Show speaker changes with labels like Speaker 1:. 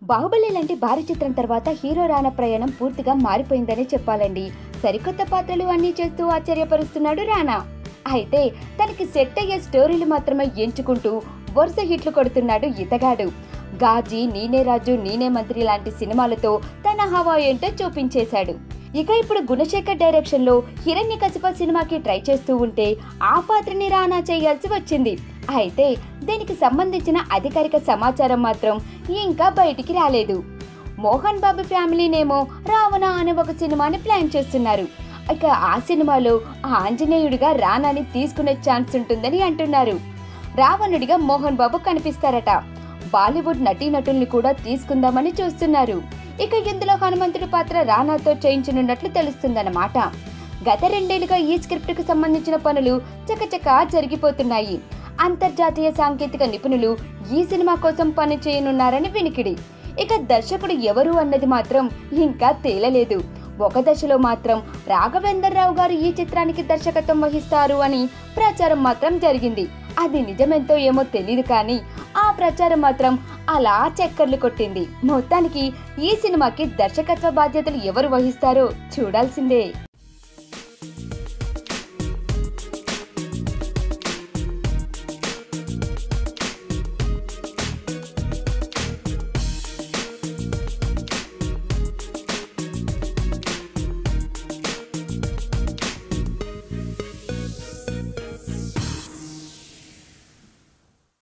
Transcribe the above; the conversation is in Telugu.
Speaker 1: బాహుబలి లాంటి భారీ చిత్రం తర్వాత హీరో రానా ప్రయాణం పూర్తిగా మారిపోయిందనే చెప్పాలండి సరికొత్త పాత్రలు అన్నీ చేస్తూ ఆశ్చర్యపరుస్తున్నాడు రానా అయితే తనకి సెట్ అయ్యే స్టోరీలు మాత్రమే ఎంచుకుంటూ వరుస హిట్లు కొడుతున్నాడు ఇతగాడు గాజీ నీనే రాజు నీనే మంత్రి లాంటి సినిమాలతో తన హవా ఏంటో చూపించేశాడు ఇక ఇప్పుడు గుణశేఖర్ డైరెక్షన్ లో హిరణ్యకశిప సినిమాకి ట్రై చేస్తూ ఉంటే ఆ పాత్రని రానా చేయాల్సి వచ్చింది అయితే దీనికి సంబంధించిన అధికారిక సమాచారం మాత్రం ఇంకా బయటికి రాలేదు మోహన్ బాబు ఫ్యామిలీనేమో రావణ అనే ఒక సినిమాని ప్లాన్ చేస్తున్నారు ఇక ఆ సినిమాలో ఆ ఆంజనేయుడిగా రానాని తీసుకునే ఛాన్స్ ఉంటుందని అంటున్నారు రావణుడిగా మోహన్ బాబు కనిపిస్తారట బాలీవుడ్ నటీనటుల్ని కూడా తీసుకుందామని చూస్తున్నారు ఇక ఇందులో హనుమంతుడి పాత్ర రానాతో చేయించనున్నట్లు తెలుస్తుందన్నమాట గత రెండేళ్లుగా ఈ స్క్రిప్ట్ కు సంబంధించిన పనులు చకచకా జరిగిపోతున్నాయి అంతర్జాతీయ సాంకేతిక నిపుణులు ఈ సినిమా కోసం పని చేయనున్నారని వినికిడి ఇక దర్శకుడు ఎవరు అన్నది మాత్రం ఇంకా తేలలేదు ఒక దశలో మాత్రం రాఘవేందర్ రావు గారు ఈ చిత్రానికి దర్శకత్వం వహిస్తారు అని ప్రచారం మాత్రం జరిగింది అది నిజమెంతో ఏమో తెలియదు కానీ ఆ ప్రచారం మాత్రం అలా చక్కర్లు కొట్టింది మొత్తానికి ఈ సినిమాకి దర్శకత్వ బాధ్యతలు ఎవరు వహిస్తారో చూడాల్సిందే